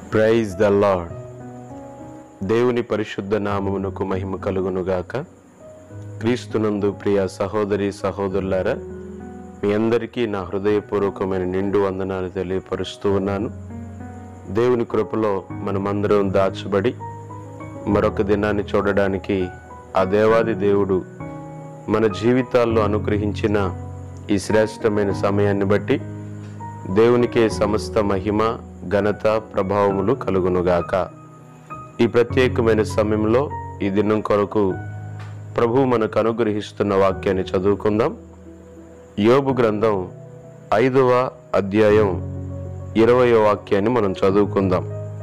praise the lord దేవుని పరిశుద్ధ నామమునకు మహిమ కలుగునుగాక క్రీస్తునందు ప్రియ సహోదరి సహోదరులారా మీ అందరికీ నా హృదయపూర్వకమైన నిండు వందనాలు తెలియపరుస్తూ ఉన్నాను దేవుని కృపలో మనమందరం దాచబడి మరొక దినాన్ని చూడడానికి ఆ దేవాది దేవుడు మన జీవితాల్లో అనుగ్రహించిన ఈ శ్రేష్టమైన సమయాన్ని బట్టి దేవునికే సమస్త మహిమ ఘనత ప్రభావములు కలుగునుగాక ఈ ప్రత్యేకమైన సమయంలో ఈ దినం కొరకు ప్రభు మనకు అనుగ్రహిస్తున్న వాక్యాన్ని చదువుకుందాం యోబు గ్రంథం ఐదవ అధ్యాయం ఇరవయో వాక్యాన్ని మనం చదువుకుందాం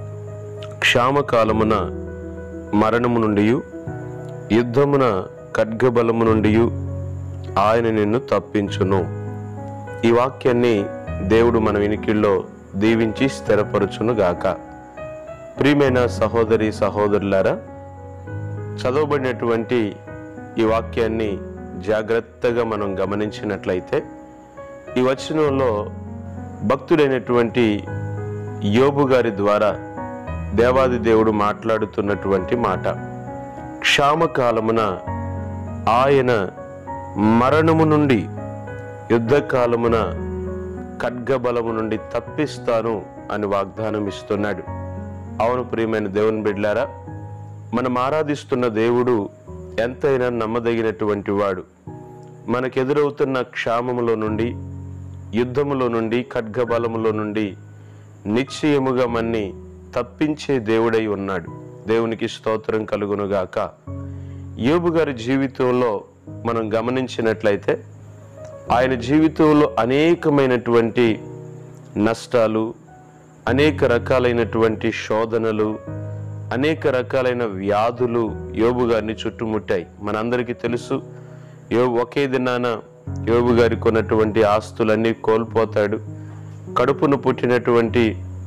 క్షామకాలమున మరణము నుండి యుద్ధమున ఖడ్గబలము నుండి ఆయన నిన్ను తప్పించును ఈ వాక్యాన్ని దేవుడు మన వినికిల్లో దీవించి స్థిరపరచును గాక ప్రియమైన సహోదరి సహోదరులారా చదవబడినటువంటి ఈ వాక్యాన్ని జాగ్రత్తగా మనం గమనించినట్లయితే ఈ వచనంలో భక్తుడైనటువంటి యోబు గారి ద్వారా దేవాది దేవుడు మాట్లాడుతున్నటువంటి మాట క్షామకాలమున ఆయన మరణము నుండి యుద్ధకాలమున ఖడ్గబలము నుండి తప్పిస్తాను అని వాగ్దానం ఇస్తున్నాడు అవును ప్రియమైన దేవుని బిడ్లారా మనం ఆరాధిస్తున్న దేవుడు ఎంతైనా నమ్మదగినటువంటి వాడు మనకెదురవుతున్న క్షామములో నుండి యుద్ధములో నుండి ఖడ్గబలములో నుండి నిశ్చయముగా మన్ని తప్పించే దేవుడై ఉన్నాడు దేవునికి స్తోత్రం కలుగునుగాక యోబు గారి జీవితంలో మనం గమనించినట్లయితే ఆయన జీవితంలో అనేకమైనటువంటి నష్టాలు అనేక రకాలైనటువంటి శోధనలు అనేక రకాలైన వ్యాధులు యోబు గారిని చుట్టుముట్టాయి మనందరికీ తెలుసు యోబు ఒకే దినాన యోబు గారికి ఉన్నటువంటి ఆస్తులన్నీ కోల్పోతాడు కడుపును పుట్టినటువంటి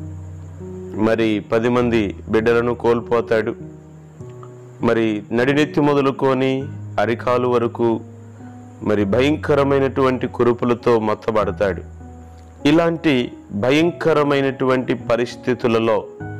మరి పది మంది బిడ్డలను కోల్పోతాడు మరి నడినెత్తి మొదలుకొని అరికాలు వరకు మరి భయంకరమైనటువంటి కురుపులతో మొత్తబడతాడు ఇలాంటి భయంకరమైనటువంటి పరిస్థితులలో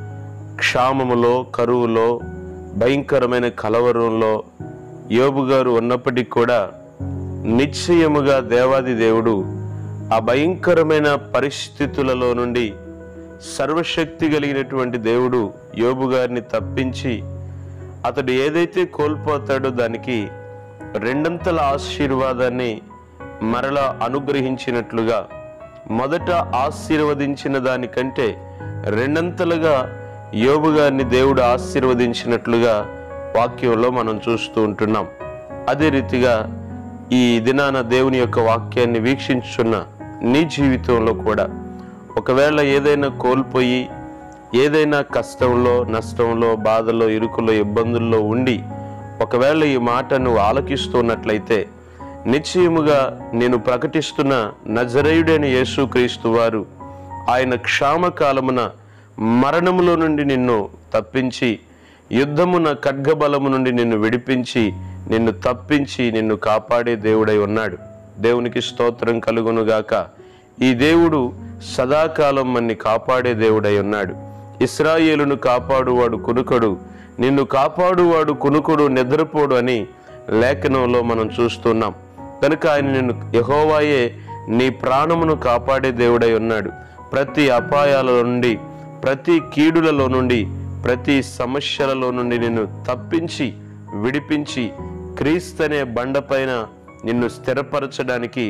క్షామములో కరువులో భయంకరమైన కలవరంలో యోబు గారు ఉన్నప్పటికీ కూడా నిశ్చయముగా దేవాది దేవుడు ఆ భయంకరమైన పరిస్థితులలో నుండి సర్వశక్తి కలిగినటువంటి దేవుడు యోబు గారిని తప్పించి అతడు ఏదైతే కోల్పోతాడో దానికి రెండంతల ఆశీర్వాదాన్ని మరలా అనుగ్రహించినట్లుగా మొదట ఆశీర్వదించిన దానికంటే రెండంతలుగా యోబు గారిని దేవుడు ఆశీర్వదించినట్లుగా వాక్యంలో మనం చూస్తూ ఉంటున్నాం అదే రీతిగా ఈ దినాన దేవుని యొక్క వాక్యాన్ని వీక్షించున్న నీ జీవితంలో కూడా ఒకవేళ ఏదైనా కోల్పోయి ఏదైనా కష్టంలో నష్టంలో బాధలో ఇరుకులో ఇబ్బందుల్లో ఉండి ఒకవేళ ఈ మాట నువ్వు ఆలకిస్తున్నట్లయితే నిశ్చయముగా నేను ప్రకటిస్తున్న నజరేయుడైన యేసుక్రీస్తు వారు ఆయన క్షామకాలమున మరణములో నుండి నిన్ను తప్పించి యుద్ధమున ఖడ్గబలము నుండి నిన్ను విడిపించి నిన్ను తప్పించి నిన్ను కాపాడే దేవుడై ఉన్నాడు దేవునికి స్తోత్రం కలుగునుగాక ఈ దేవుడు సదాకాలం మన్ని కాపాడే దేవుడై ఉన్నాడు ఇస్రాయేలును కాపాడువాడు కునుకడు నిన్ను కాపాడువాడు కునుకుడు నిద్రపోడు అని లేఖనంలో మనం చూస్తున్నాం కనుక ఆయన నిన్ను యహోవాయే నీ ప్రాణమును కాపాడే దేవుడై ఉన్నాడు ప్రతి అపాయాల నుండి ప్రతి కీడులలో నుండి ప్రతి సమస్యలలో నుండి నిన్ను తప్పించి విడిపించి క్రీస్తనే బండపైన నిన్ను స్థిరపరచడానికి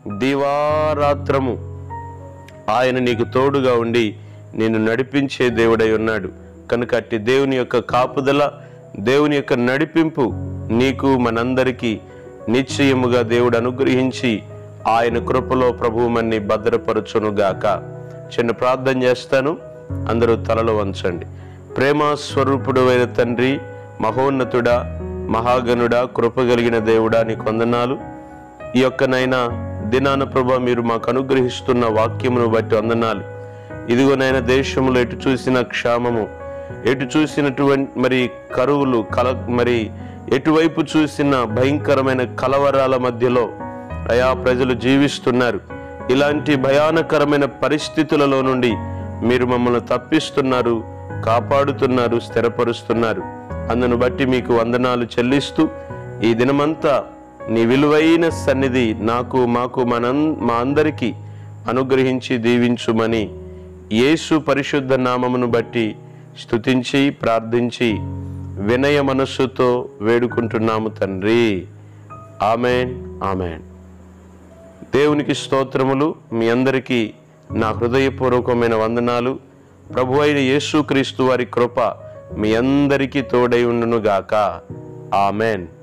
దివారాత్రము ఆయన నీకు తోడుగా ఉండి నిన్ను నడిపించే దేవుడై ఉన్నాడు కనుక అట్టి దేవుని యొక్క కాపుదల దేవుని యొక్క నడిపింపు నీకు మనందరికీ నిశ్చయముగా దేవుడు అనుగ్రహించి ఆయన కృపలో ప్రభువు మన్ని భద్రపరచునుగాక చిన్న ప్రార్థన చేస్తాను అందరూ తలలో వంచండి ప్రేమ స్వరూపుడు అయిన తండ్రి మహోన్నతుడా మహాగణుడా కృప కలిగిన దేవుడా నీ కొందనాలు ఈ యొక్క నైనా దినాన ప్రభా మీరు మాకు అనుగ్రహిస్తున్న వాక్యమును బట్టి వందనాలు ఇదిగోనైనా దేశంలో ఎటు చూసిన క్షామము ఎటు చూసినటువంటి మరి కరువులు కల మరి ఎటువైపు చూసిన భయంకరమైన కలవరాల మధ్యలో అయా ప్రజలు జీవిస్తున్నారు ఇలాంటి భయానకరమైన పరిస్థితులలో నుండి మీరు మమ్మల్ని తప్పిస్తున్నారు కాపాడుతున్నారు స్థిరపరుస్తున్నారు అందును బట్టి మీకు వందనాలు చెల్లిస్తూ ఈ దినమంతా నీ విలువైన సన్నిధి నాకు మాకు మనం మా అందరికీ అనుగ్రహించి దీవించుమని యేసు పరిశుద్ధ నామమును బట్టి స్తుతించి ప్రార్థించి వినయ మనస్సుతో వేడుకుంటున్నాము తండ్రి ఆమెన్ ఆమెన్ దేవునికి స్తోత్రములు మీ అందరికీ నా హృదయపూర్వకమైన వందనాలు ప్రభు అయిన యేసుక్రీస్తు వారి కృప మీ అందరికీ తోడై ఉండునుగాక ఆమెన్